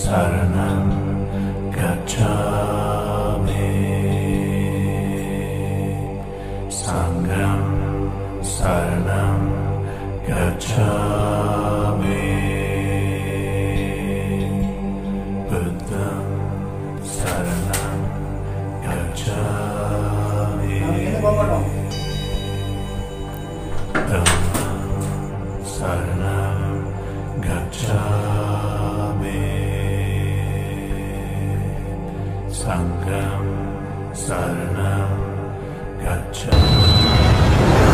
शरणं गच्छामि सङ्गं शरणं गच्छामि बुद्धं शरणं गच्छामि धम्मं शरणं गच्छामि सङ्गं शरणं गच्छामि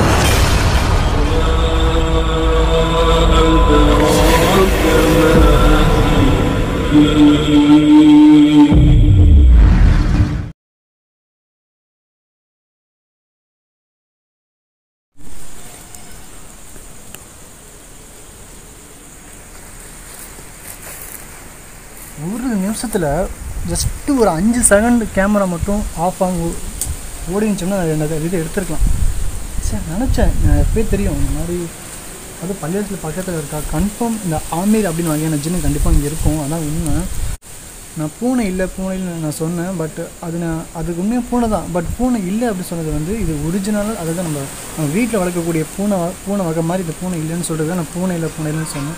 ஒரு நிமிஷத்தில் ஜஸ்ட்டு ஒரு அஞ்சு செகண்ட் கேமரா மட்டும் ஆஃப் ஆகும் ஓடிச்சுன்னா எனக்கு இது எடுத்துருக்கலாம் சரி நினச்சேன் நான் எப்பயே தெரியும் இந்த மாதிரி அது பள்ளியத்தில் பக்கத்தில் இருக்கா கன்ஃபார்ம் இந்த ஆமீர் அப்படின்னு வகையான ஜின்னு கண்டிப்பாக இங்கே இருக்கும் அதான் உண்மை நான் பூனை இல்லை பூனை இல்லை நான் சொன்னேன் பட் அது நான் அதுக்கு உண்மையாக பூனை தான் பட் பூனை இல்லை அப்படி சொன்னது வந்து இது ஒரிஜினல் அதை தான் நம்ம நம்ம வீட்டில் வளர்க்கக்கூடிய பூனை வ- பூனை வகை மாதிரி இந்த பூனை இல்லைன்னு சொல்கிறது நான் பூனை இல்லை பூனை இல்லைன்னு சொன்னேன்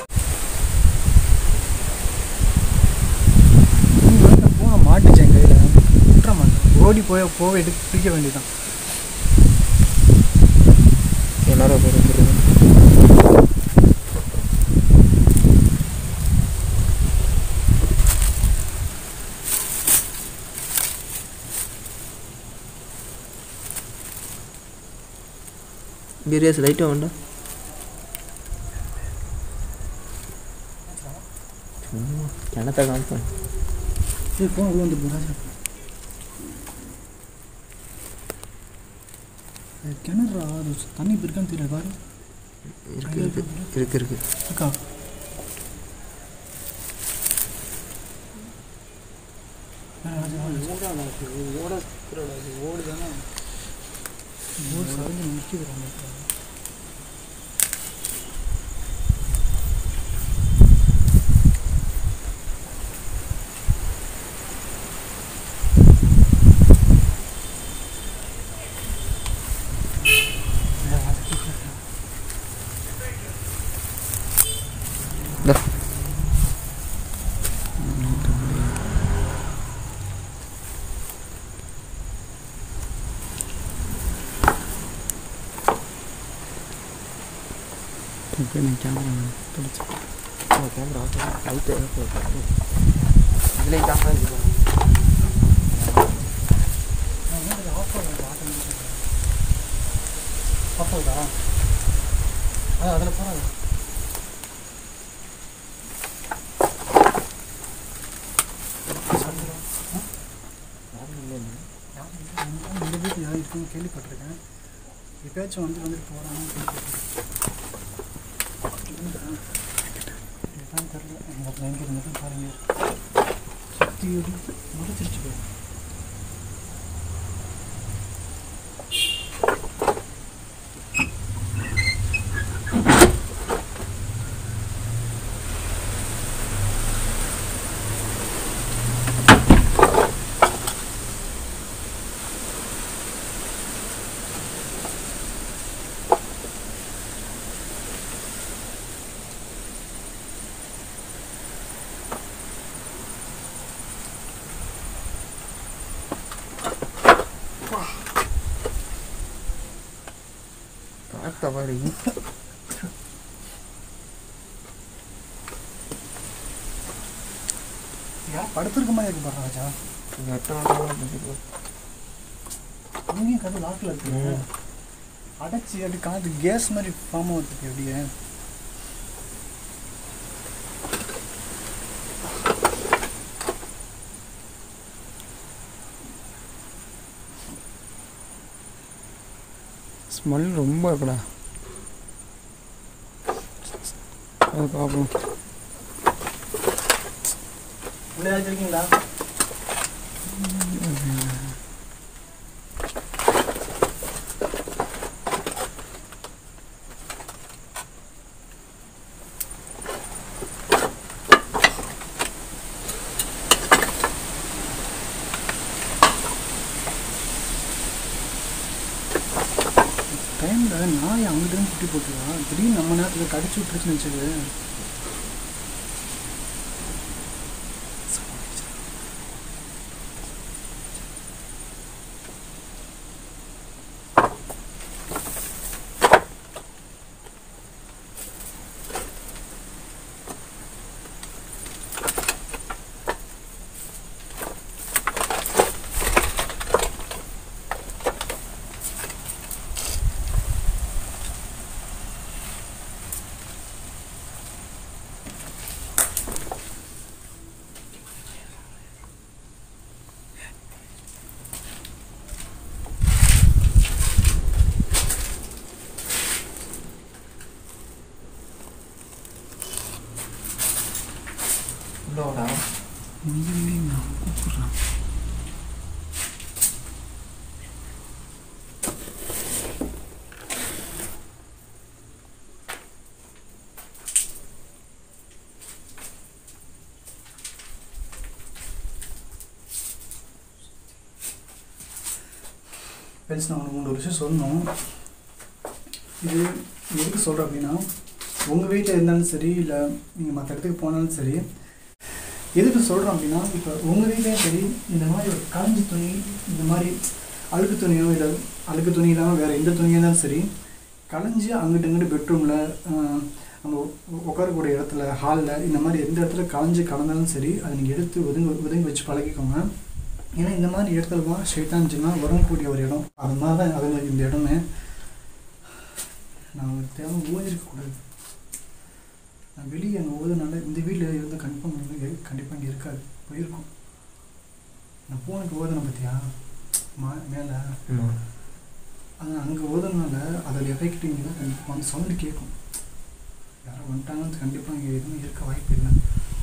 இங்க வந்து இந்த பூனை மாட்டுச்சு என் கையில் விட்டுற மாட்டேன் ஓடி போய் போக எடுத்து பிடிக்க வேண்டியதான் எல்லாரும் பேர் வந்துருங்க பிரியாஸ் லைட்டாக வேண்டா சும்மா கிணத்த காமிப்பேன் சரி பூனை உள்ள வந்து ராஜா அது கிணறுடா அது தண்ணி இப்போ இருக்கான்னு தெரியல பாரு இருக்கு இருக்கு இருக்கு இருக்கு இருக்கா ஓடு சரிஞ்சு நிற்கிது ரொம்ப இந்த கேமரா பிடிச்சி கேமரா லைட்டு இதுலேயும் கேமரா இருக்கு ஆஃப் ஆகுதா அதான் அதில் போகிறாங்க இந்த வீட்டில் யாரும் இருக்குன்னு கேள்விப்பட்டிருக்கேன் எப்பயாச்சும் வந்து வந்துட்டு போகிறாங்க இதுதான் தெரியல எங்கள் அப்புறம் எங்கே இருந்தது பாருங்க சுற்றி முடிச்சிருச்சு போய் பார்த்த பாரு யார் படுத்திருக்க மாதிரி இருக்கு பாரு ராஜா அங்கேயும் கதை லாக்கில் இருக்கு அடைச்சி அப்படி காது கேஸ் மாதிரி ஃபார்ம் ஆகுதுக்கு அப்படியே ஸ்மெல் ரொம்ப இருக்குடா அது பார்ப்போம் உள்ளே வச்சிருக்கீங்களா நாய் அங்கிட்டு இருந்து குட்டி போட்டுருவா திடீர்னு நம்ம நேரத்தில் கடிச்சு விட்டுருச்சுன்னு வச்சுக்கு உள்ளோடா கூப்பிட்றான் ஃப்ரெண்ட்ஸ் நான் உனக்கு ஒரு விஷயம் சொல்லணும் இது எதுக்கு சொல்கிறேன் அப்படின்னா உங்கள் வீட்டில் இருந்தாலும் சரி இல்லை நீங்கள் மற்ற இடத்துக்கு போனாலும் சரி எதுக்கு சொல்கிறோம் அப்படின்னா இப்போ உங்கள் வீட்லேயும் சரி இந்த மாதிரி ஒரு கலைஞ்சி துணி இந்த மாதிரி அழுக்கு துணியோ இல்லை அழுக்கு துணி இல்லாமல் வேறு எந்த துணியாக இருந்தாலும் சரி கலைஞ்சி அங்கிட்டு இங்கிட்டு பெட்ரூமில் நம்ம உ- உட்காரக்கூடிய இடத்துல ஹாலில் இந்த மாதிரி எந்த இடத்துல கலைஞ்சி கலந்தாலும் சரி அதை நீங்கள் எடுத்து ஒதுங்க ஒதுங்கி வச்சு பழகிக்கோங்க ஏன்னா இந்த மாதிரி இடத்துல தான் ஷைட்டான்ச்சுன்னா வரக்கூடிய ஒரு இடம் அது மாதிரி தான் அது மாதிரி இந்த இடமே நான் ஒரு தேவை ஓதிருக்கக்கூடாது நான் வெளியே அங்கே ஓதுனால இந்த வீட்டில் இருந்து கன்ஃபார்ம் வந்து கண்டிப்பாக இங்கே இருக்காது போயிருக்கும் நான் பூனைக்கு ஓதுனேன் பார்த்தியா மா மேலே அது அங்கே ஓதுனால அதில் எஃபெக்ட் இங்கே தான் கண்டிப்பாக வந்து சவுண்டு கேட்கும் யாரும் வந்துட்டாங்கன்னு கண்டிப்பாக இங்கே எதுவும் இருக்க வாய்ப்பு இல்லை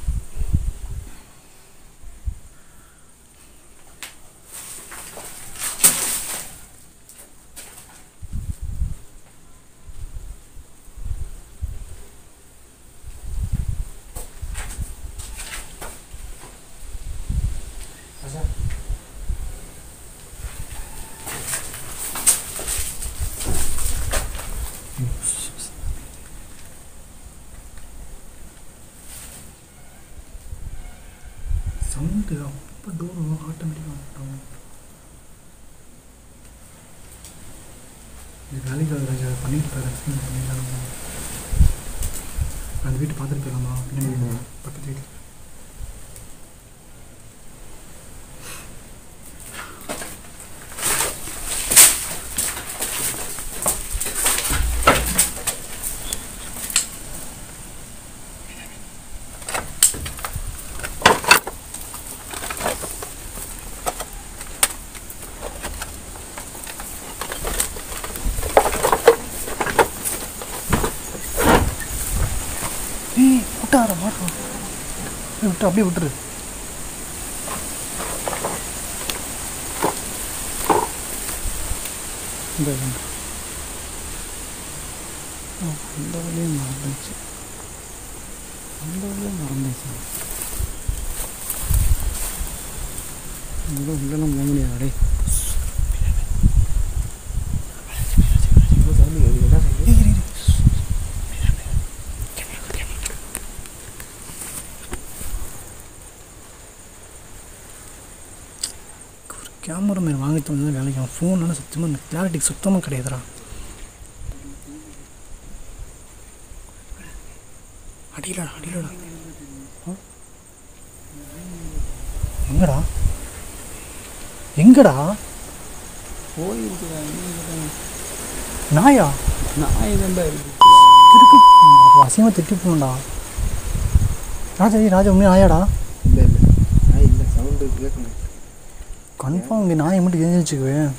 சவுண்டு அப்போ டோர் ஆட்டோமேட்டிக்காக வந்துட்டோம் இது வேலைக்கு ராஜா பண்ணிட்டு போகிற சீன் பண்ணிடலாமா அந்த வீட்டு பார்த்துட்டு போயிடலாமா பின்னாடி பக்கத்து வீட்டில் ஏய் விட்டார மாட்டோம் விட்டு அப்படியே விட்டுரு இந்த அந்த வழியும் மறந்துச்சு அந்த வழியும் மறந்துச்சு உள்ள உள்ளெல்லாம் போக முடியாது அடே ஒரு கேமரா மேன் வாங்கி தந்தது வேலைக்கு அவன் ஃபோனால சுத்தமாக இந்த கிளாரிட்டி சுத்தமாக கிடையாதுடா அடியிலடா அடியிலடா ஆ? எங்கடா எங்கடா போயிருக்குறேன் நாயா நாய் தான்டா இருக்கு இருக்கு அப்போ அசியமாக திட்டி போகணும்டா ராஜா ஏய் ராஜா உண்மையாக நாயாடா இல்லை இல்லை நாய் இல்லை சவுண்டு கேட்கணும் கன்ஃபார்ம் இங்கே நாயை மட்டும் தெரிஞ்சு வச்சுக்குவேன்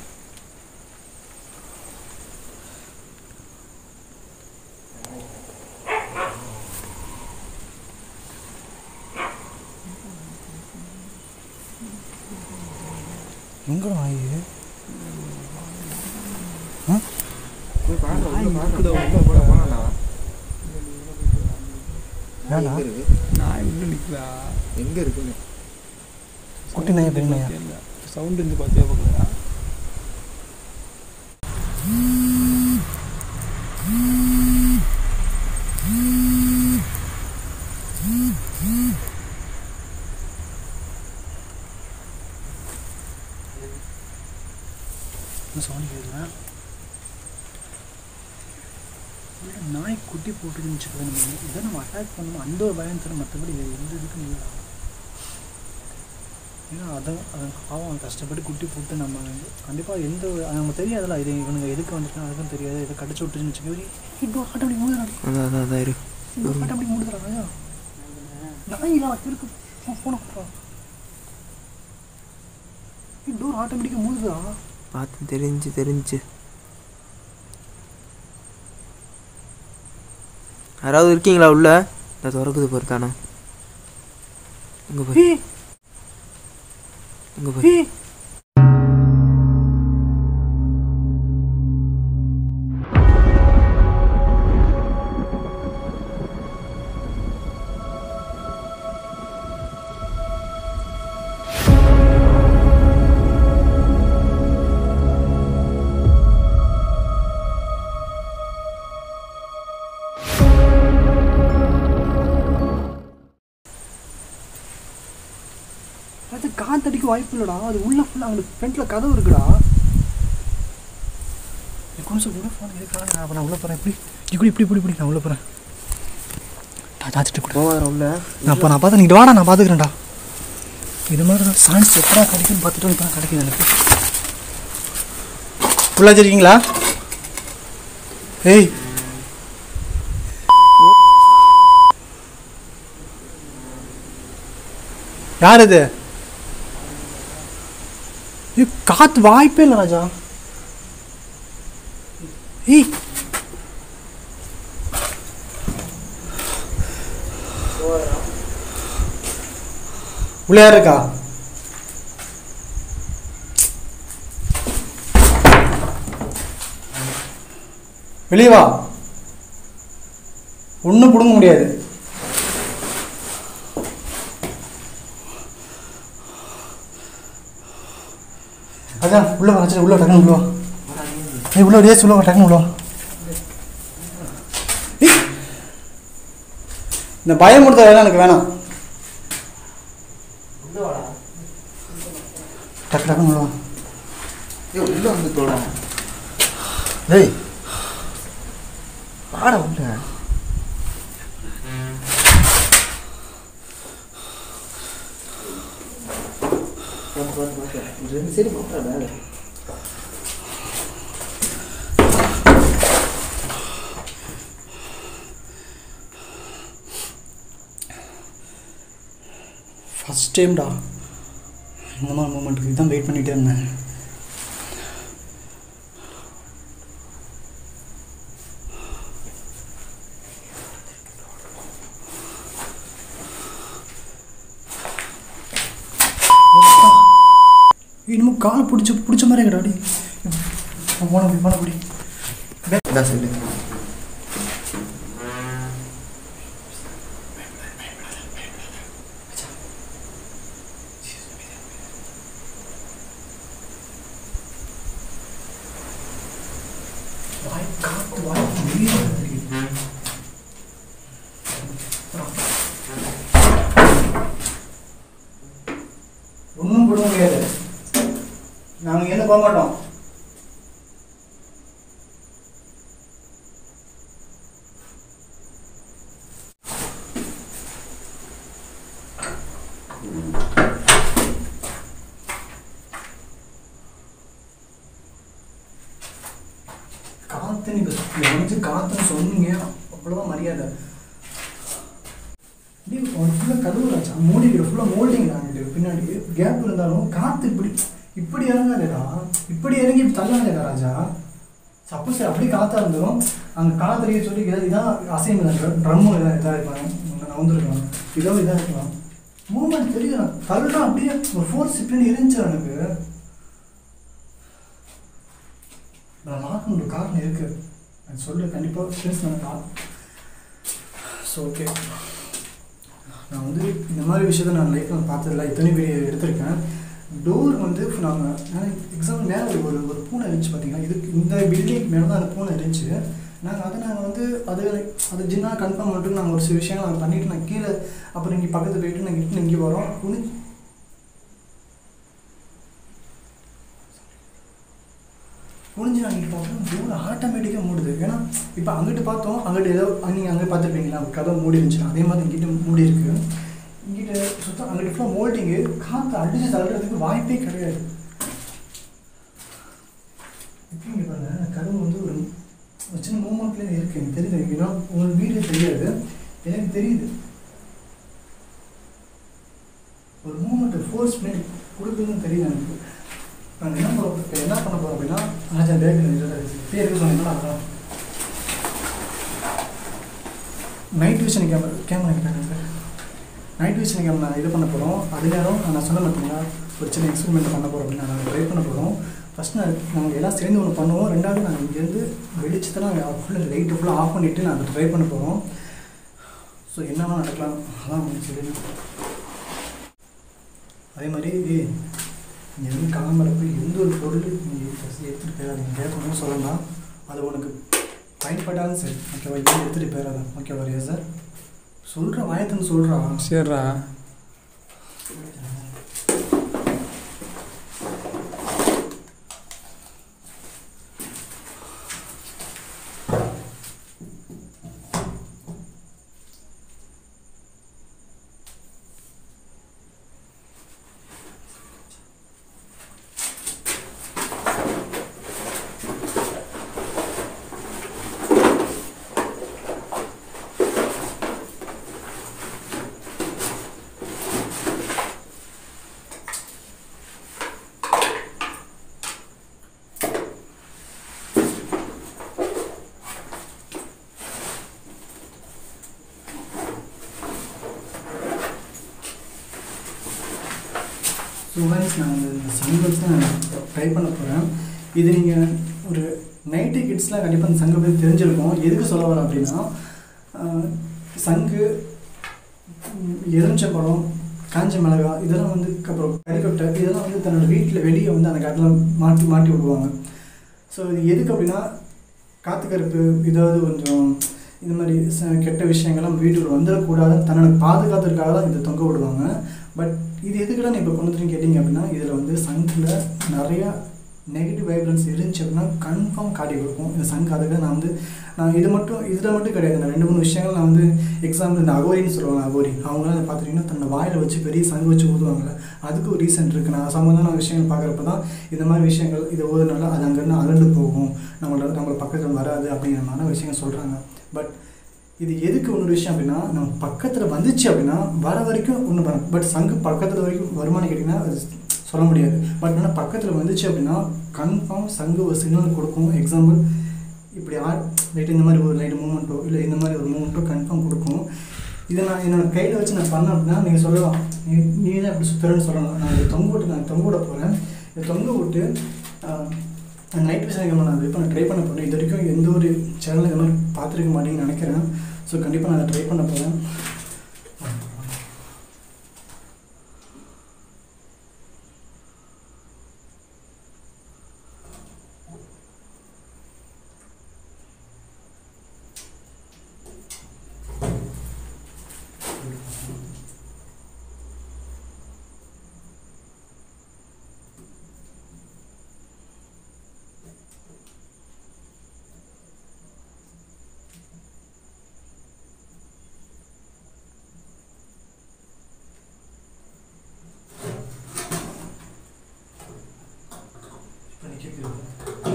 எங்க நாய் இது? ஏன்டா நாய் உள்ள நிற்கிறா எங்க இருக்குன்னு குட்டி நாயா பெரிய நாயா சவுண்ட் இருந்து பார்த்தியா பார்க்கலையா சவுண்ட் கேட்கல உள்ள நாய் குட்டி போட்டுருந்துச்சு நம்ம இதை நம்ம அட்டாக் பண்ணணும் அந்த ஒரு பயம் தரும் மற்றபடி இது எந்த இதுக்கும் இல்லை ஏன்னா அதான் அவன் பாவம் அவன் கஷ்டப்பட்டு குட்டி போட்டு நம்ம கண்டிப்பாக எந்த ஒரு அது நமக்கு தெரியாதுல்ல இது இவனுங்க எதுக்கு வந்துட்டு அதுக்கும் தெரியாது இதை கடிச்சு விட்டுருன்னு வச்சுக்கோ இன்னும் ஆட்டோமேட்டிக் மூடுறாடி அதான் அதான் அதான் இரு இன்னும் ஆட்டோமேட்டிக் மூடுறாங்க நாயெல்லாம் இருக்கு போன டோர் ஆட்டோமேட்டிக்காக மூடுதா பார்த்து தெரிஞ்சு தெரிஞ்சு யாராவது இருக்கீங்களா உள்ள இந்த திறக்குது பொறுத்தானா இங்கே போய் ஏய் இங்கே போய் ஏய் அது காத்தடிக்க வாய்ப்பு இல்லைடா அது உள்ள ஃபுல்லாக அவங்களுக்கு ஃப்ரண்ட்டில் கதவு இருக்குடா என் கொஞ்சம் கூட ஃபோன் இருக்கா நான் அப்போ நான் உள்ள போகிறேன் இப்படி இப்படி இப்படி இப்படி இப்படி நான் உள்ள போகிறேன் சாச்சிட்டு கூட போவார உள்ள நான் அப்போ நான் பார்த்து நீ வாடா நான் பார்த்துக்கிறேன்டா இது மாதிரி தான் சான்ஸ் எப்படா கிடைக்குன்னு பார்த்துட்டு இப்போ கிடைக்குது எனக்கு உள்ள வச்சிருக்கீங்களா ஏய் யார் இது ஏய், காத்து வாய்ப்பே இல்லை ராஜா ஏய் உள்ள யார் இருக்கா வெளியே வா ஒன்றும் பிடுங்க முடியாது அதான் உள்ள வா ராஜா, உள்ள வா, டக்குனு உள்ள வா ஏய் உள்ள டேஸ் உள்ள வா, டக்குனு உள்ள வா ஏய். இந்த பயமுறுத்த வேலை எனக்கு வேணாம் டக்கு டக்குனு உள்ள வா உள்ள வந்து தோட டேய் பாட உள்ள ரெண்டு சைடு போட்டா வேலை ஃபஸ்ட் டைம்டா இந்த மாதிரி மூமெண்ட்டுக்கு இதான் வெயிட் பண்ணிகிட்டே இருந்தேன் இன்னமும் கால் பிடிச்சி பிடிச்ச மாதிரி இருக்கடாடி போன அப்படி போன அப்படி இதான் சொல்லு வாய் காத்து வாய் வெளியே வருது. ஒன்றும் போட முடியாது நாங்கள் என்ன போக மாட்டோம் காத்து நீங்க வந்து காத்துன்னு சொன்னீங்க அவ்வளோதான் மரியாதை நீ ஒரு ஃபுல்லாக கதவு ராச்சா மூடி ஃபுல்லாக மோல்டிங் ஆகிட்டு பின்னாடி கேப் இருந்தாலும் காற்று இப்படி இப்படி இறங்காதேடா இப்படி இறங்கி இப்படி தள்ளாதேடா ராஜா சப்போஸ் அப்படி காற்றா இருந்தாலும் அங்கே காத்திரிக்க சொல்லி இதான் இதான் அசைன் ட்ரம்மு இதாக இதாக இருப்பாங்க நான் வந்துருக்கலாம் இதோ இதாக இருக்கலாம் மூமெண்ட் தெரியும் தள்ளுனா அப்படியே ஒரு ஃபோர்ஸ் பின்னாடி இருந்துச்சு எனக்கு நான் லாக் ஒரு காரணம் இருக்கு நான் சொல்ல கண்டிப்பாக ஃப்ரெண்ட்ஸ் நான் கார் ஸோ ஓகே நான் வந்து இந்த மாதிரி விஷயத்த நான் லைஃப்பில் பார்த்ததில்ல இத்தனை பெரிய எடுத்திருக்கேன் டோர் வந்து நாங்கள் எக்ஸாம்பிள் மேலே ஒரு ஒரு ஒரு பூனை இருந்துச்சு பார்த்தீங்கன்னா இதுக்கு இந்த பில்டிங் மேலே தான் அந்த பூனை இருந்துச்சு நாங்கள் அதை நாங்கள் வந்து அது அது ஜின்னா கன்ஃபார்ம் பண்ணிட்டு நாங்கள் ஒரு சில விஷயங்கள் நாங்கள் பண்ணிட்டு நான் கீழே அப்புறம் இங்கே பக்கத்து போயிட்டு நாங்கள் இட்டு இங்கே வரோம் குனி குனிஞ்சு நாங்கள் பார்த்தோம் டோர் ஆட்டோமேட்டிக்காக மூடுது ஏன்னா இப்போ அங்கிட்டு பார்த்தோம் அங்கிட்டு ஏதோ நீங்கள் அங்கே பார்த்துருப்பீங்களா கதவு மூடி இருந்துச்சு அதே மாதிரி இங்கிட்ட மூடி இருக்கு இங்கிட்ட சுத்தம் அங்கிட்ட ஃபுல்லாக மோல்டிங்கு காற்று அடிச்சு தள்ளுறதுக்கு வாய்ப்பே கிடையாது இப்போ இங்கே பாருங்க கதவு வந்து ஒரு ஒரு சின்ன மூமெண்ட்லேயே இருக்கு எனக்கு தெரியுது ஏன்னா உங்களுக்கு வீடியோ தெரியாது எனக்கு தெரியுது ஒரு மூமெண்ட் ஃபோர்ஸ் பண்ணி கொடுக்குதுன்னு தெரியுது எனக்கு நாங்கள் என்ன பண்ண இப்போ என்ன பண்ண போகிறோம் அப்படின்னா ராஜா பேக்கில் பேருக்கு சொன்னீங்கன்னா அதான் நைட் விஷன் கேமரா கேமரா கேட்டாங்க நைட் விஷன் கேமரா இது பண்ண போகிறோம் அது நேரம் நான் சொன்ன பார்த்தீங்களா ஒரு சின்ன எக்ஸ்பெரிமெண்ட் பண்ண போகிறோம் அப்படின்னு நாங்கள் ட்ரை பண்ண போகிறோம் ஃபஸ்ட் நான் நாங்கள் எல்லாம் சேர்ந்து ஒன்று பண்ணுவோம் ரெண்டாவது நாங்கள் இங்கேருந்து வெளிச்சத்தை நாங்கள் ஃபுல்லாக லைட்டு ஃபுல்லாக ஆஃப் பண்ணிவிட்டு நாங்கள் ட்ரை பண்ண போகிறோம் ஸோ என்னவா நடக்கலாம் அதான் உங்களுக்கு சொல்லணும் அதே மாதிரி இங்கே இருந்து கிளம்புறப்ப எந்த ஒரு பொருள் நீங்கள் எடுத்துகிட்டு போயிடாதீங்க கேட்கணும்னு சொல்லலாம் அது உனக்கு பயன்படாதுன்னு சரி ஓகேவா இது எடுத்துகிட்டு போயிடாத ஓகேவா ரியா சார் சொல்கிற வாயத்துன்னு சொல்கிறா சரிடா ஸோ கைஸ் நான் இந்த சங்கல்ஸ் தான் ட்ரை பண்ண போகிறேன் இது நீங்கள் ஒரு நைட்டு கிட்ஸ்லாம் கண்டிப்பாக இந்த சங்கு பற்றி தெரிஞ்சிருக்கும் எதுக்கு சொல்ல வரேன் அப்படின்னா ஆஹ், சங்கு ம், எலுமிச்சம்பழம் காஞ்ச மிளகா இதெல்லாம் வந்து அப்புறம் கறிக்கொட்டை இதெல்லாம் வந்து தன்னோட வீட்டில் வெளியே வந்து அந்த காட்டில் மாட்டி மாட்டி விடுவாங்க ஸோ இது எதுக்கு அப்படின்னா காத்து கருப்பு ஏதாவது கொஞ்சம் இந்த மாதிரி ச- கெட்ட விஷயங்கள்லாம் வீட்டுக்குள்ள வந்துடக்கூடாதுன்னு தன்னோட பாதுகாத்துக்காக தான் இதை தொங்க விடுவாங்க பட் இது எதுக்குடா இப்போ கொண்டு வந்து கேட்டிங்க அப்படின்னா இதில் வந்து சங்கில் நிறையா நெகட்டிவ் வைப்ரன்ஸ் இருந்துச்சு அப்படின்னா கன்ஃபார்ம் காட்டி கொடுக்கும் இந்த சங்கு அதுக்கு நான் வந்து நான் இது மட்டும் இதில் மட்டும் கிடையாது நான் ரெண்டு மூணு விஷயங்கள் நான் வந்து எக்ஸாம்பிள் இந்த அகோரின்னு சொல்லுவாங்க அகோரி அவங்களாம் பார்த்துட்டிங்கன்னா தன்னோட வாயில் வச்சு பெரிய சங்கு வச்சு ஊதுவாங்கல்ல அதுக்கு ஒரு ரீசன் இருக்குது நான் சம்மந்தமான விஷயங்கள் பார்க்குறப்ப தான் இந்த மாதிரி விஷயங்கள் இதை ஊதுனால அது அங்கேருந்து அகண்டு போகும் நம்மளோட நம்மள பக்கத்தில் வராது அப்படிங்கிற மாதிரி விஷயங்கள் சொல்கிறாங்க பட் இது எதுக்கு இன்னொரு விஷயம் அப்படின்னா நம்ம பக்கத்தில் வந்துச்சு அப்படின்னா வர வரைக்கும் ஒன்று பண்ண பட் சங்கு பக்கத்தில் வரைக்கும் வருமானம் கேட்டிங்கன்னா அது சொல்ல முடியாது பட் ஆனால் பக்கத்தில் வந்துச்சு அப்படின்னா கன்ஃபார்ம் சங்கு ஒரு சிக்னல் கொடுக்கும் எக்ஸாம்பிள் இப்படி ஆ லைட் இந்த மாதிரி ஒரு லைட் மூமெண்ட்டோ இல்லை இந்த மாதிரி ஒரு மூமெண்ட்டோ கன்ஃபார்ம் கொடுக்கும் இதை நான் என்னோட கையில் வச்சு நான் பண்ணேன் அப்படின்னா நீங்கள் சொல்லலாம் நீ நீ தான் இப்படி சுற்றுறேன்னு சொல்லலாம் நான் இதை தொங்க விட்டு நான் தொங்க விட போகிறேன் இதை தொங்க விட்டு நைட் விஷயம் நான் இப்போ நான் ட்ரை பண்ண போகிறேன் இது வரைக்கும் எந்த ஒரு சேனல் இந்த மாதிரி பார்த்துருக்க மாட்டேங்கன்னு நினைக்கிறேன் ஸோ கண்டிப்பாக நான் அதை ட்ரை பண்ண போகிறேன் இப்போ நீ கேட்குறது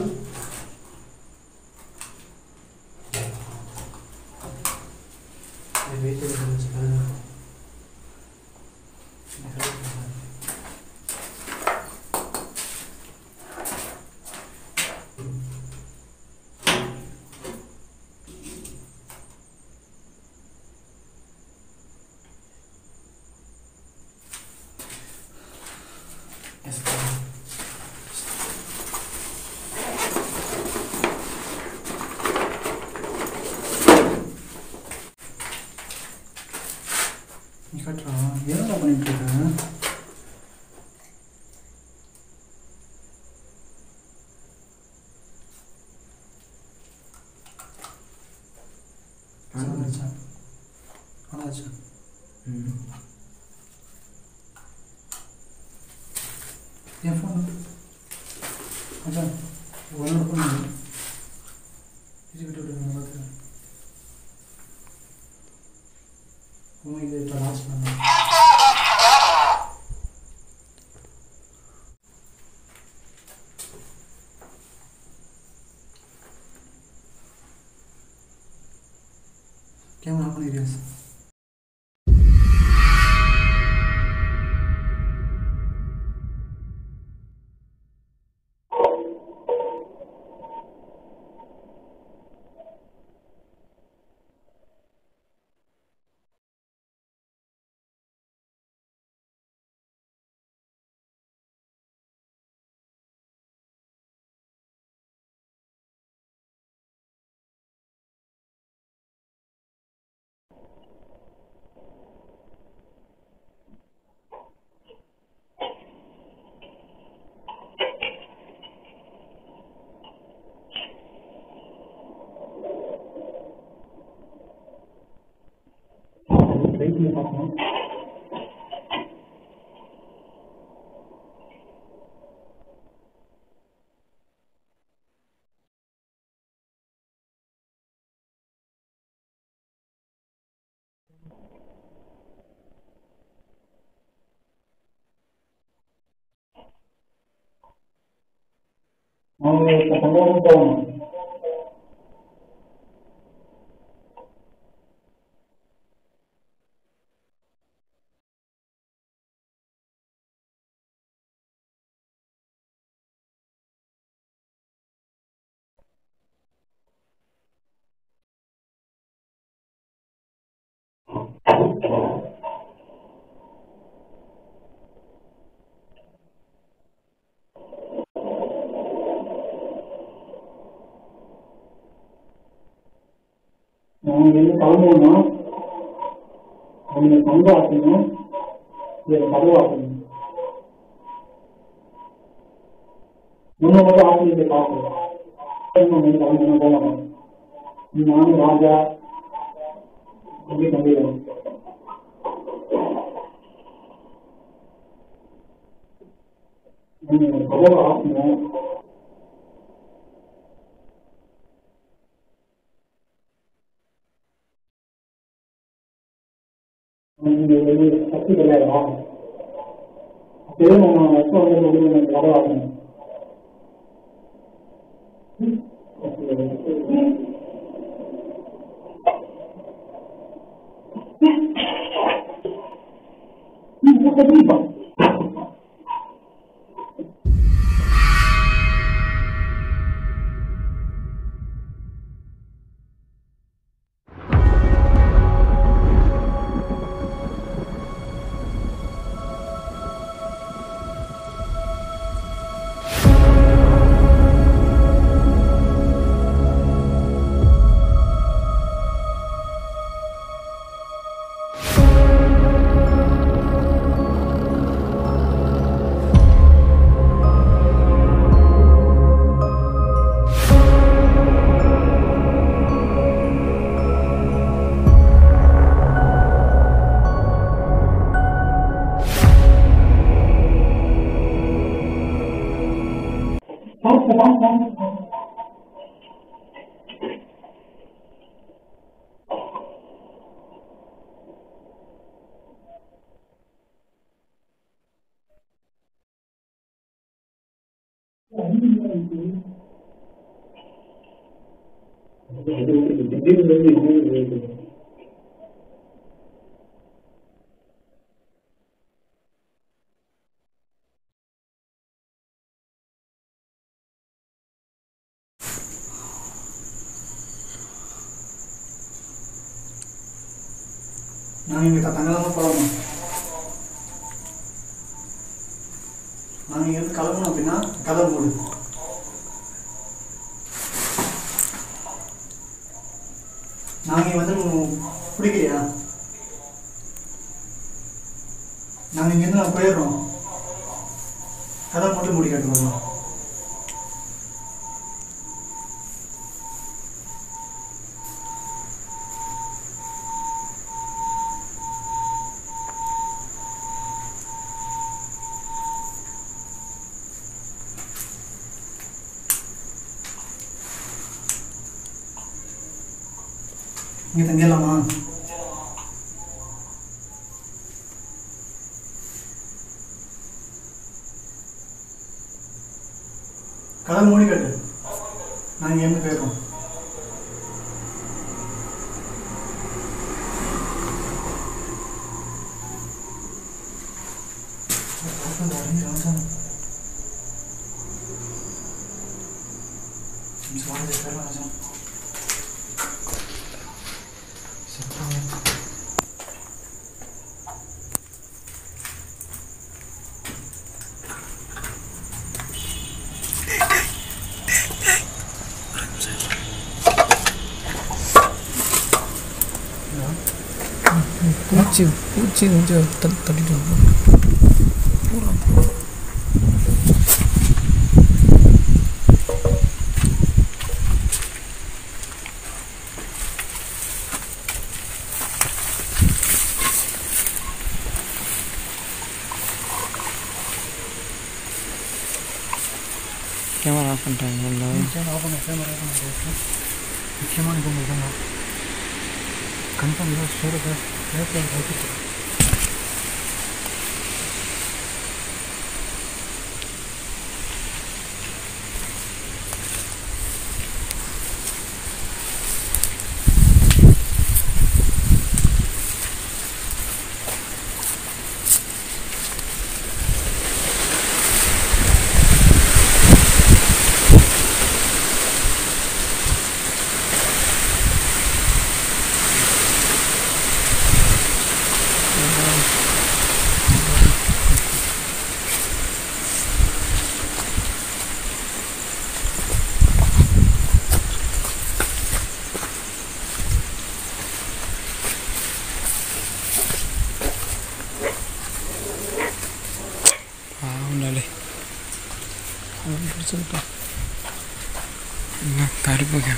வெயிட் எஸ் நீ கட்டுறா என்னடா பண்ணிட்டு இருக்க என் ஃபோன் அதான் உன்னோட ஃபோன் இது விட்டு விட்டு நான் பார்த்துக்கிறேன் உன் இது இப்போ லாஸ்ட் பண்ண கேமரா பண்ணிடுறேன் சார் ட்ரை பண்ணி பார்க்கணும் அவங்க இப்போ சம்பவம் போகணும் நாங்கள் வந்து கிளம்புவோம்னா அவங்க பங்கு ஆக்கணும் இதில் கதவு ஆக்கணும் முன்ன மட்டும் ஆசிரியத்தை பார்க்கணும் நம்ம வந்து கிளம்பணும் போகணும் நானும் ராஜா அப்படி தம்பிடுவோம் நீங்கள் கதவை ஆக்கணும் நீங்கள் வந்து சக்தி கிடையாது ஆகும் அப்படியே நம்ம எப்போ வந்து முடிவு நம்ம கதவை ஆக்கணும் நாங்கள் இங்கே தங்கலாமல் போகணும் நாங்கள் இங்கேருந்து கிளம்பணும் அப்படின்னா கதவு மூடு நாங்கள் வந்து பிடிக்கலையா நாங்கள் இங்கேருந்து நான் போயிடுறோம் கதவை மட்டும் மூடி கட்டு வரலாம் இங்கே தங்கிடலாமா கதை மூடி கட்டு நாங்கள் எங்கே போயிடுறோம் பூச்சி பூச்சி கொஞ்சம் தள்ளி தள்ளிட்டு கேமரா ஆஃப் பண்ணிட்டாங்க எல்லாம் ஆஃப் பண்ண கேமரா ஆஃப் பண்ண முக்கியமான இது இதுதான் கன்ஃபார்ம் இதாக ஸ்டோரேஜ் ஏர்ப்ளேன் வச்சுட்டு ஆண்டாலே பிடிச்சிருக்கா என்ன கருப்புங்க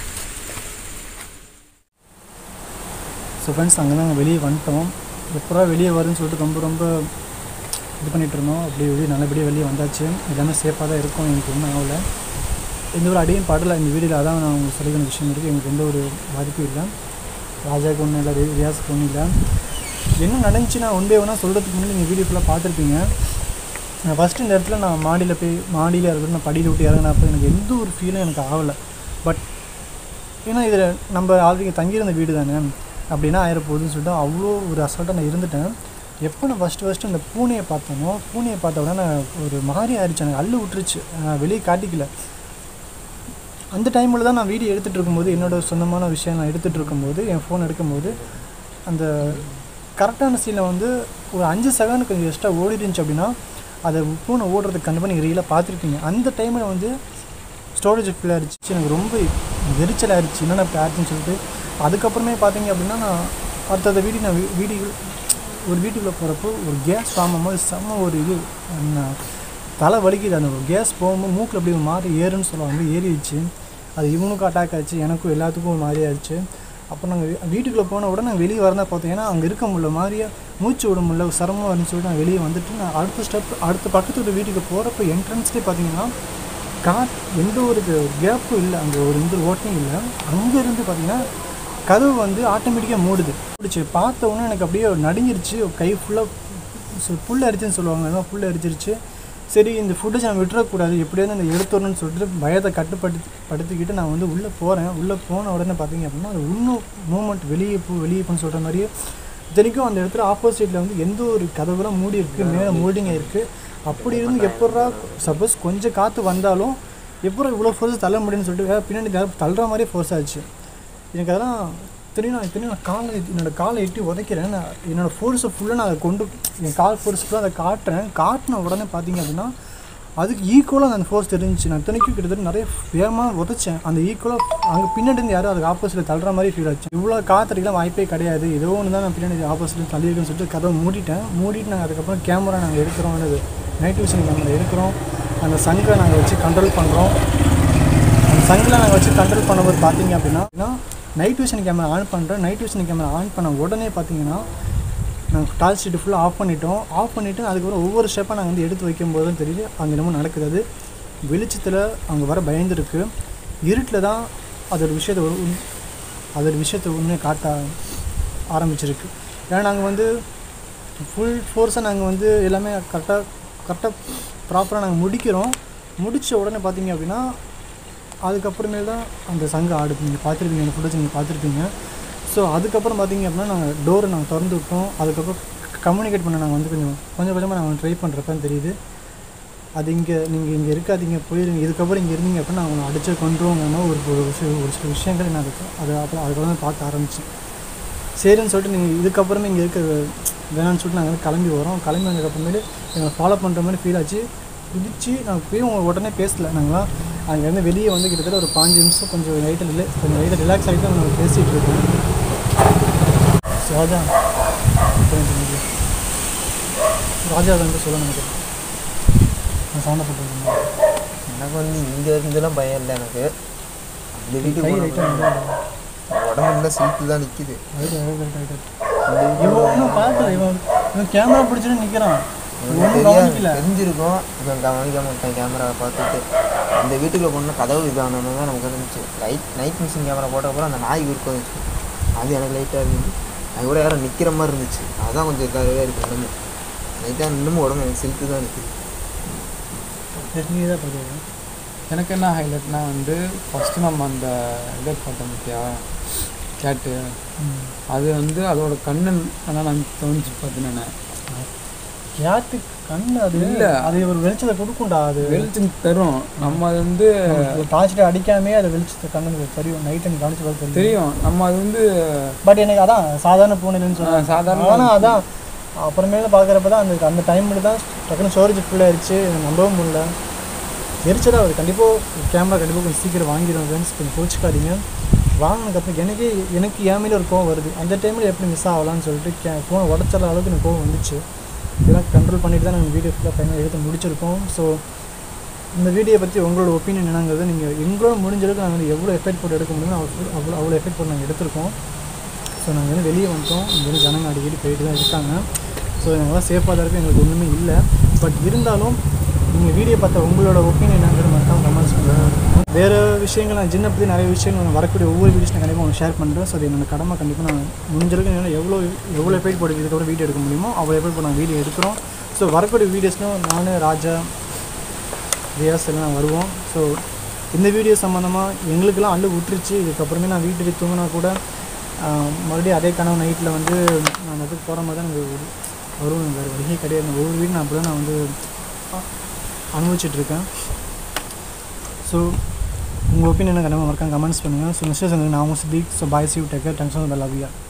ஸோ ஃப்ரெண்ட்ஸ் அங்கே தான் வெளியே வந்துட்டோம் எப்படா வெளியே வரும்னு சொல்லிட்டு ரொம்ப ரொம்ப இது பண்ணிகிட்டு இருந்தோம் அப்படி வெளியே நல்லபடியாக வெளியே வந்தாச்சு எல்லாமே சேஃபாக தான் இருக்கும் எனக்கு ஒன்றும் ஆகலை எந்த ஒரு அடியும் படலை இந்த வீடியோவில் அதான் நான் உங்களுக்கு சொல்லிக்கிற விஷயம் இருக்குது எனக்கு எந்த ஒரு பாதிப்பும் இல்லை ராஜாவுக்கு ஒன்றும் இல்லை ரி- ரியாஸுக்கு ஒன்றும் இல்லை என்ன நடந்துச்சு நான் ஒன் பை ஒன்றா சொல்கிறதுக்கு முன்னாடி நீங்கள் வீடியோ ஃபுல்லாக பார்த்துருப்பீங்க நான் ஃபஸ்ட்டு இந்த இடத்துல நான் மாடியில் போய் மாடியில் இருக்கட்டும் நான் படியில் விட்டு இறங்கினப்போ எனக்கு எந்த ஒரு ஃபீலும் எனக்கு ஆகலை பட் ஏன்னா இதில் நம்ம ஆல்ரெடி தங்கியிருந்த வீடு தானே அப்படின்னா ஆயிரப்போகுதுன்னு சொல்லிட்டு அவ்வளோ ஒரு அசால்ட்டாக நான் இருந்துட்டேன் எப்போ நான் ஃபஸ்ட்டு ஃபஸ்ட்டு அந்த பூனையை பார்த்தனோ பூனையை பார்த்த உடனே நான் ஒரு மாதிரி ஆயிடுச்சு எனக்கு அள்ளு விட்டுருச்சு நான் வெளியே காட்டிக்கல அந்த டைமில் தான் நான் வீடியோ எடுத்துகிட்டு இருக்கும்போது என்னோடய சொந்தமான விஷயம் நான் எடுத்துகிட்டு இருக்கும்போது என் ஃபோன் எடுக்கும்போது அந்த கரெக்டான சீனில் வந்து ஒரு அஞ்சு செகண்ட் கொஞ்சம் எக்ஸ்ட்ரா ஓடி இருந்துச்சு அப்படின்னா அதை பூனை ஓடுறதுக்கு கண்டிப்பாக நீங்கள் ரீலாக பார்த்துருப்பீங்க அந்த டைமில் வந்து ஸ்டோரேஜ் ஃபுல் ஆயிடுச்சு எனக்கு ரொம்ப எரிச்சல் ஆயிடுச்சு என்னென்ன இப்படி ஆச்சுன்னு சொல்லிட்டு அதுக்கப்புறமே பார்த்தீங்க அப்படின்னா நான் அடுத்தது வீடியோ நான் வீடியோ ஒரு வீட்டுக்குள்ளே போகிறப்போ ஒரு கேஸ் ஃபார்ம் ஆகும்போது செம்ம ஒரு இது நான் தலை வலிக்குது அந்த கேஸ் போகும்போது மூக்கில் அப்படி ஒரு மாதிரி ஏறுன்னு சொல்லுவாங்க ஏறிடுச்சு அது இவனுக்கும் அட்டாக் ஆச்சு எனக்கும் எல்லாத்துக்கும் ஒரு மாதிரி ஆயிடுச்சு அப்புறம் நாங்கள் வீட்டுக்குள்ளே போன உடனே நாங்கள் வெளியே வரதான் பார்த்தோம் ஏன்னா அங்கே இருக்க முடியல மாதிரியே மூச்சு விட முடியல சிரமமாக இருந்துச்சு சொல்லிட்டு நான் வெளியே வந்துட்டு நான் அடுத்த ஸ்டெப் அடுத்த பக்கத்து வீட்டு வீட்டுக்கு போகிறப்ப என்ட்ரன்ஸ்லேயே பார்த்தீங்கன்னா காட் எந்த ஒரு கேப்பும் இல்லை அங்கே ஒரு எந்த ஓட்டையும் இல்லை அங்கேருந்து பார்த்தீங்கன்னா கதவு வந்து ஆட்டோமேட்டிக்காக மூடுது பிடிச்சி பார்த்த உடனே எனக்கு அப்படியே நடுங்கிருச்சு கை ஃபுல்லாக புல் அரிச்சுன்னு சொல்லுவாங்க அதான் புல் அரிச்சிருச்சு சரி இந்த ஃபுட்டேஜ் நான் விட்டுறக்கூடாது எப்படியாவது அந்த எடுத்துடணும்னு சொல்லிட்டு பயத்தை கட்டுப்படுத்தி படுத்திக்கிட்டு நான் வந்து உள்ளே போகிறேன் உள்ளே போன உடனே பார்த்தீங்க அப்படின்னா அது இன்னும் மூமெண்ட் வெளியே போ வெளியே போன்னு சொல்கிற மாதிரியே இத்தனைக்கும் அந்த இடத்துல ஆப்போசிட்டில் வந்து எந்த ஒரு கதவுலாம் மூடி இருக்குது மேலே மூடிங்க இருக்குது அப்படி இருந்து எப்பட்றா சப்போஸ் கொஞ்சம் காற்று வந்தாலும் எப்பறம் இவ்வளோ ஃபோர்ஸ் தள்ள முடியும்னு சொல்லிட்டு வேற பின்னாடி யாரும் தள்ளுற மாதிரியே ஃபோர்ஸ் ஆச்சு எனக்கு அதெல்லாம் தெரியும் நான் தெரியும் நான் காலை என்னோடய காலை எட்டி உதைக்கிறேன் நான் என்னோடய ஃபோர்ஸை ஃபுல்லாக நான் அதை கொண்டு என் கால் ஃபோர்ஸ் ஃபுல்லாக அதை காட்டுறேன் காட்டின உடனே பார்த்தீங்க அப்படின்னா அதுக்கு ஈக்குவலாக அந்த ஃபோர்ஸ் தெரிஞ்சுச்சு நான் இத்தனைக்கும் கிட்டத்தட்ட நிறைய வேகமாக உதைச்சேன் அந்த ஈக்குவலாக அங்கே பின்னாடி இருந்து யாரும் அதுக்கு ஆப்போசிட்டில் தள்ளுற மாதிரி ஃபீல் ஆச்சு இவ்வளோ காத்தடிக்கலாம் வாய்ப்பே கிடையாது ஏதோ ஒன்று தான் நான் பின்னாடி ஆப்போசிட்டில் தள்ளியிருக்கேன்னு சொல்லிட்டு கதவை மூடிட்டேன் மூடிட்டு நாங்கள் அதுக்கப்புறம் கேமரா நாங்கள் எடுக்கிறோம் என்னது நைட் விஷன் கேமரா எடுக்கிறோம் அந்த சங்கை நாங்கள் வச்சு கண்ட்ரோல் பண்ணுறோம் அந்த சங்கில் நாங்கள் வச்சு கண்ட்ரோல் பண்ணும்போது பார்த்தீங்க அப்படின்னா நைட் விஷன் கேமரா ஆன் பண்ணுறோம் நைட் விஷன் கேமரா ஆன் பண்ண உடனே பார்த்தீங்கன்னா நாங்கள் டார்ச் ஷீட்டு ஃபுல்லாக ஆஃப் பண்ணிட்டோம் ஆஃப் பண்ணிவிட்டு அதுக்கப்புறம் ஒவ்வொரு ஸ்டெப்பாக நாங்கள் வந்து எடுத்து வைக்கும்போது தான் தெரியுது அங்கே என்னமோ நடக்குது அது வெளிச்சத்தில் அங்கே வர பயந்துருக்கு இருட்டில் தான் அதோட விஷயத்தை ஒரு அதோட விஷயத்தை உண்மையை காட்ட ஆரம்பிச்சிருக்கு ஏன்னா நாங்கள் வந்து ஃபுல் ஃபோர்ஸாக நாங்கள் வந்து எல்லாமே கரெக்டாக கரெக்டாக ப்ராப்பராக நாங்கள் முடிக்கிறோம் முடித்த உடனே பார்த்தீங்க அப்படின்னா அதுக்கப்புறமேல் தான் அந்த சங்கம் ஆடுது நீங்கள் பார்த்துருப்பீங்க அந்த ஃபுட்டேஜ் நீங்கள் பார்த்துருப்பீங்க ஸோ அதுக்கப்புறம் பார்த்தீங்க அப்படின்னா நாங்கள் டோரை நாங்கள் திறந்து விட்டோம் அதுக்கப்புறம் கம்யூனிகேட் பண்ண நாங்கள் வந்து கொஞ்சம் கொஞ்சம் கொஞ்சமாக நாங்கள் ட்ரை பண்ணுறப்ப தெரியுது அது இங்கே நீங்கள் இங்கே இருக்காதீங்க போயிருங்க இதுக்கப்புறம் இங்கே இருந்தீங்க அப்படின்னா நான் உங்களை அடிச்சு கொண்டுருவோங்கன்னா ஒரு ஒரு விஷயம் ஒரு சில விஷயங்கள் நான் அதுக்கு அது அப்புறம் அதுக்கப்புறம் தான் பார்க்க ஆரம்பித்தேன் சரின்னு சொல்லிட்டு நீங்கள் இதுக்கப்புறமே இங்கே இருக்க வேணாம்னு சொல்லிட்டு நாங்கள் வந்து கிளம்பி வரோம் கிளம்பி வந்ததுக்கப்புறமேலு எங்களை ஃபாலோ பண்ணுற மாதிரி ஃபீல் ஆச்சு குதிச்சு நான் போய் உங்க உடனே பேசல நாங்களாம் அங்கேருந்து வெளியே வந்து கிட்டத்தட்ட ஒரு பாஞ்சு நிமிஷம் கொஞ்சம் லைட்டில் ரிலே கொஞ்சம் லைட்டில் ரிலாக்ஸ் ஆகிட்டு தான் நாங்கள் பேசிகிட்டு இருக்கோம் ஸோ அதான் ராஜா வந்து சொல்ல நினைக்கிறேன் நான் சவுண்டை போட்டுருக்கேன் எனக்கு வந்து இங்கே இருந்தெல்லாம் பயம் இல்லை எனக்கு அந்த வீட்டுக்கு கை போன லைட்டாக உடம்பு இருந்தால் சீட்டு தான் நிற்கிது இவன் ஒன்றும் பார்க்கல இவன் இவன் கேமரா பிடிச்சிட்டு நிற்கிறான் ஒன்றும் கவனிக்கல தெரிஞ்சிருக்கும் இவன் கவனிக்காம இருக்கான் கேமரா பார்த்துட்டு அந்த வீட்டுக்குள்ள போன கதவு இதானது தான் நமக்கு இருந்துச்சு லைட் நைட் மிஷின் கேமரா போட்ட அப்புறம் அந்த நாய் விருப்பம் இருந்துச்சு அது எனக்கு லைட்டாக இருந்துச்சு அது கூட யாரும் நிற்கிற மாதிரி இருந்துச்சு அதுதான் கொஞ்சம் இதாகவே இருக்குது உடம்பு லைட்டாக இன்னமும் உடம்பு எனக்கு சில்க்கு தான் இருக்குது நீ தான் பார்க்குறேன் எனக்கு என்ன ஹைலைட்னா வந்து ஃபஸ்ட்டு நம்ம அந்த இதை பார்த்தோம் பார்த்தியா கேட்டு அது வந்து அதோட கண்ணன் ஆனால் நான் தோணுச்சு பார்த்தேன் யாத்து கண்ணு அது இல்ல. அது ஒரு வெளிச்சத்தை கொடுக்கும்டா அது வெளிச்சம் தரும் நம்ம அது வந்து டார்ச்சிட்டு அடிக்காமே அது வெளிச்சத்தை கண்ணு தெரியும் நைட் எனக்கு கவனிச்சு பார்க்க தெரியும் தெரியும் நம்ம அது வந்து பட் எனக்கு அதான் சாதாரண பூனைன்னு சொன்னாங்க ஆ, சாதாரண ஆனால் அதான் அப்புறமேல பார்க்குறப்ப தான் அந்த அந்த டைமில் தான் டக்குனு ஸ்டோரேஜ் ஃபுல் ஆயிடுச்சு எனக்கு நம்பவும் முடியல எரிச்சலாக வருது கண்டிப்பாக கேமரா கண்டிப்பாக கொஞ்சம் சீக்கிரம் வாங்கிடும் ஃப்ரெண்ட்ஸ் கொஞ்சம் கோச்சிக்காதீங்க வாங்கினதுக்கப்புறம் எனக்கு எனக்கு என் மேலே ஒரு கோவம் வருது அந்த டைமில் எப்படி மிஸ் ஆகலாம்னு சொல்லிட்டு கே ஃபோனை உடச்சல அளவுக்கு எனக்கு கோவம் வந்துச்சு இதெல்லாம் கண்ட்ரோல் பண்ணிட்டு தான் நாங்கள் வீடியோ ஃபுல்லாக ஃபைனல் எடுத்து முடிச்சிருக்கோம் ஸோ இந்த வீடியோ பற்றி உங்களோட ஒப்பீனியன் என்னங்கிறது நீங்கள் எங்களோட முடிஞ்ச அளவுக்கு நாங்கள் வந்து எவ்வளோ எஃபெக்ட் போட்டு எடுக்க முடியுமோ அவ்வளோ அவ்வளோ அவ்வளோ எஃபெக்ட் போட்டு நாங்கள் எடுத்திருக்கோம் ஸோ நாங்கள் வந்து வெளியே வந்துட்டோம் இங்கே வந்து ஜனங்க அடிக்கடி போயிட்டு தான் இருக்காங்க ஸோ எங்களால் சேஃபாக தான் இருக்கும் எங்களுக்கு ஒன்றுமே இல்லை பட் இருந்தாலும் நீங்கள் வீடியோ பார்த்த உங்களோட ஒப்பீனியன் என்னங்கிறது மறக்காம கமெண்ட்ஸ் பண்ணுங்கள் வேறு விஷயங்கள் நான் சின்ன பற்றி நிறைய விஷயங்கள் நான் வரக்கூடிய ஒவ்வொரு வீடியோஸ் நான் கண்டிப்பாக உங்களுக்கு ஷேர் பண்ணுறேன் ஸோ அது என்னோட கடமை கண்டிப்பாக நான் முடிஞ்ச அளவுக்கு என்னால் எவ்வளோ எவ்வளோ எஃபெக்ட் போட்டு இதுக்கப்புறம் வீடியோ எடுக்க முடியுமோ அவ்வளோ எஃபெக்ட் போட்டு நான் வீடியோ எடுக்கிறோம் ஸோ வரக்கூடிய வீடியோஸ்னும் நான் ராஜா ரியாஸ் எல்லாம் வருவோம் ஸோ இந்த வீடியோ சம்மந்தமாக எங்களுக்கெல்லாம் அள்ளு விட்டுருச்சு இதுக்கப்புறமே நான் வீட்டுக்கு தூங்கினா கூட ஆஹ், மறுபடியும் அதே கனவு நைட்டில் வந்து நான் அதுக்கு போகிற மாதிரி தான் எனக்கு வரும் வேறு வழியே கிடையாது ஒவ்வொரு வீடு நான் அப்படி தான் நான் வந்து அனுபவிச்சிட்ருக்கேன் ஸோ உங்கள் ஒப்பீனியன் கண்டிப்பாக மறக்காம கமெண்ட்ஸ் பண்ணுங்கள் ஸோ மிஸ்டர் நான் உங்கள் சித்திக் ஸோ பாய் சிவ் take care thanks for the love yeah